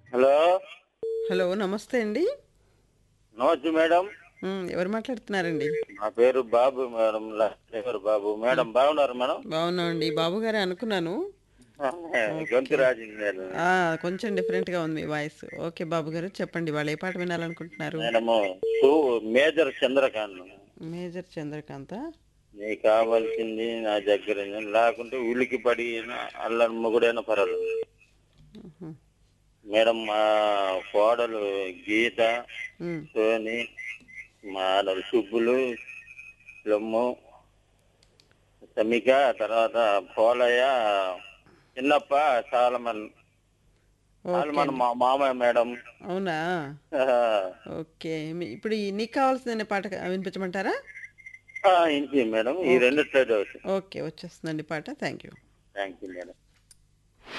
Hello hello నమస్తే అండి నమస్తే మేడం ఉమ్, ఎవరు మాట్లాడుతున్నారండి నా పేరు బాబు మేడం లక్ష్మీగారు బాబు మేడం బాగున్నారు మేడం బాగున్నామండి బాబు గారే అనుకున్నాను గొంతు రాజు మేడం ఆ, కొంచెం డిఫరెంట్గా ఉంది మీ వాయిస్ ఓకే బాబు గారు చెప్పండి వాళ్ళు ఏ పాట వినాలనుకుంటున్నారు మేడము సు- మేజర్ చంద్రకాంత్ మేజర్ చంద్రకాంత నీకు కావాల్సింది నా దగ్గర ఉంది. లేకుంటే ఉలికి పడి అల్లని మొగుడైనా పర్వాలేదు ఉహు, మేడం మా కోడలు గీత ఉమ్, సోని మా ఆడలు సుబ్బులు లొమ్ము సమిక తర్వాత పోలయ్య చిన్నప్ప సాలమన్ ఓకే సాలమన్ మా మామయ్య మేడం అవునా ఓకే మీ- ఇప్పుడు ఈ నీకు కావాల్సిన పాట వినిపించమంటారా ఇంటి మేడం ఈ రెండు ట్రేడ్ అవుతుంది ఓకే వచ్చేస్తుందండి పాట thank you thank you madam